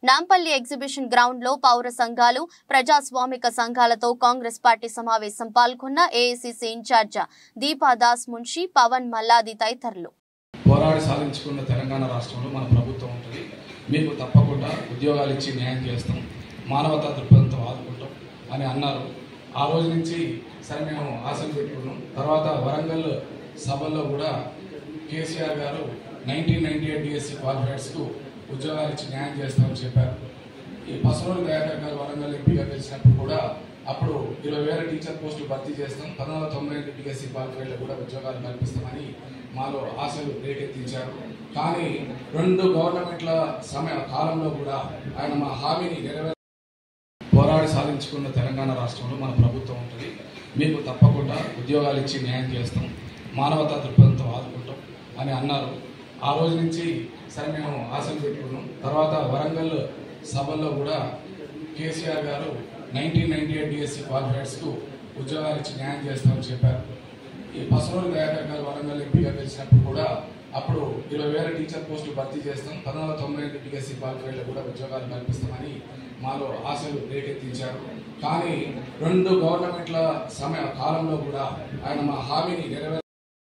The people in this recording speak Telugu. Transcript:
నాంపల్లి ఎగ్జిబిషన్ గ్రౌండ్ లో పౌర సంఘాలు ప్రజాస్వామిక సంఘాలతో కాంగ్రెస్ పార్టీ సమావేశం పాల్గొన్న ఏఐసిసి ఇన్ఛార్జ్ దీపాదాస్ మున్షి పవన్ మల్లాది తదితరులు పోరాడి సాధించుకున్న తెలంగాణ రాష్ట్రంలో మన ప్రభుత్వం ఉంటుంది మీకు తప్పకుండా ఉద్యోగాలు ఇచ్చి న్యాయం చేస్తాం మానవతా దృక్పథంతో ఆదుకుంటాం అని అన్నారు ఆ రోజు నుంచి సరే మేము ఆశలు పెట్టుకున్నాం తర్వాత వరంగల్ సభల్లో కూడా KCR garu nineteen ninety eight DSC క్వాలిఫైడ్స్కు ఉద్యోగాలు ఇచ్చి న్యాయం చేస్తామని చెప్పారు ఈ పసుమూరు దయాకర్ గారు వరంగల్ ఎంపీగా గెలిచినప్పుడు కూడా అప్పుడు ఇరవై వేల టీచర్ పోస్టులు భర్తీ చేస్తాం పంతొమ్మిది వందల తొంభై ఎనిమిది డిఎస్సి క్వాలిఫైడ్లో కూడా ఉద్యోగాలు కల్పిస్తామని మాలో ఆశలు రేకెత్తించారు కానీ రెండు గవర్నమెంట్ల సమయ కాలంలో కూడా ఆయన మా హామీని నెరవేర్ పోరాడి సాధించుకున్న తెలంగాణ రాష్ట్రంలో మన ప్రభుత్వం ఉంటుంది మీకు తప్పకుండా ఉద్యోగాలు ఇచ్చి న్యాయం చేస్తాం మానవతా దృక్పథంతో ఆదుకుంటాం అని అన్నారు ఆ రోజు నుంచి సరే మేము ఆశలు పెట్టుకున్నాం తర్వాత వరంగల్ సభల్లో కూడా KCR garu nineteen ninety eight DSC క్వాలిఫైడ్స్కు ఉద్యోగాలు ఇచ్చి న్యాయం చేస్తామని చెప్పారు ఈ పసుమూరు దయాకర్ గారు వరంగల్ ఎంపీగా గెలిచినప్పుడు కూడా అప్పుడు ఇరవై వేల టీచర్ పోస్టులు భర్తీ చేస్తాం పంతొమ్మిది వందల తొంభై ఎనిమిది డిఎస్సి క్వాలిఫైడ్లో కూడా ఉద్యోగాలు కల్పిస్తామని మాలో ఆశలు రేకెత్తించారు కానీ రెండు గవర్నమెంట్ల సమయ కాలంలో కూడా ఆయన మా హామీని నెరవేర్